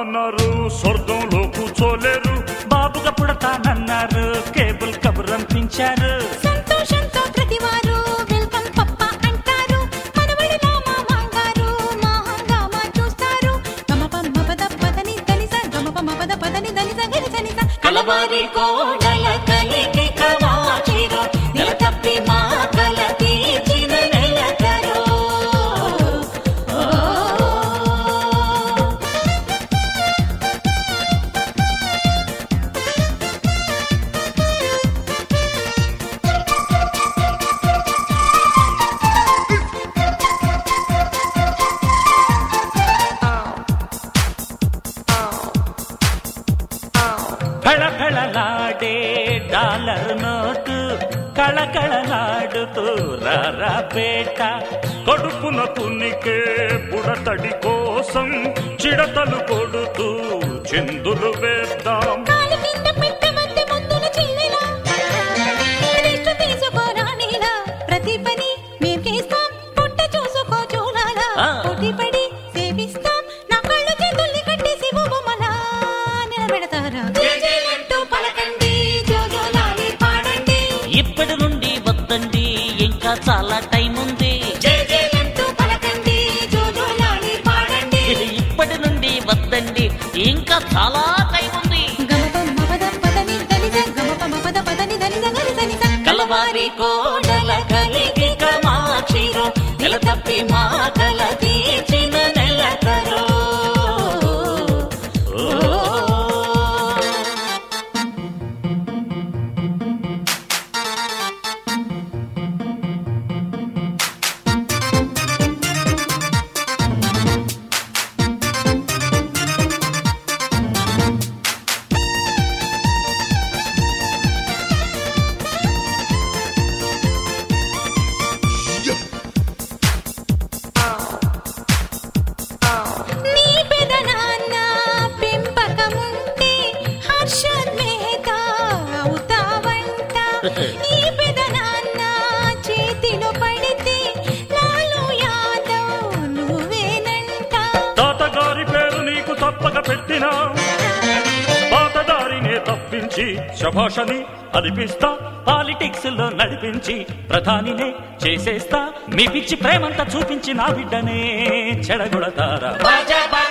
అన్నారు స్వర్గంలో కూర్చోలేరు బాబుగా పుడతానన్నారు కేబుల్ కబురంపించారు సంతోషంతో ప్రతివారు వెల్కమ్ పప్ప అంటారు మనవడిలా మా మాంగారు మా హంగామా చూస్తారు గమప మపద పదని దనిస గమప మపద పదని దనిస గనిసనిస కలవారి కోడల కలిగి కవాచిరో నెల తప్పి మా కల తీర్చిన నెలకరో కళకళలాడే డాలర్ నోటు కళకళలాడుతూ రారా పేట కడుపున పునికే బుడతడి కోసం చిడతలు కొడుతూ చిందులు వేద్దాం కాలి కింద పెట్టవద్దు ముద్దుల చెల్లెలా రెస్ట్ తీసుకోరా నీలా ప్రతి పని మేం చేస్తాం పుట్ట చూసుకో చూడాలా ఆ. పోటీ పడి సేవిస్తాం నా కళ్ళు చేతుల్ని కట్టేసి బొమ్మలా నిలబెడతారా జేజేలంటూ పలకండి జోజోలాలి పాడండి ఇప్పటి నుండి వద్దండి ఇంకా చాలా టైం ఉంది జేజేలంటూ పలకండి జోజోలాలి పాడండి ఇప్పటి నుండి వద్దండి ఇంకా చాలా టైం ఉంది గమప మపద పదని దనిస గమప మపద పదని దనిస గనిసనిస కలవారి కోడల కలిగి కమాక్షిరో నెల తప్పి మా కల తీర్చిన నెలకరో నీ పెదనాన్న పెంపకముంటే హర్షోద్వేత అవుతావంట నీ పెదనాన్న చేతిలో పడితే లాలు యాదవ్ నువ్వేనంట తాతగారి పేరు నీకు తప్పక పెట్టినా పాతదారినే తప్పించి శభాషని అనిపిస్తా పాలిటిక్స్ లో నడిపించి ప్రధానినే చేసేస్తా మీ పిచ్చి ప్రేమంతా చూపించి నా బిడ్డనే చెడగొడతారా బాజా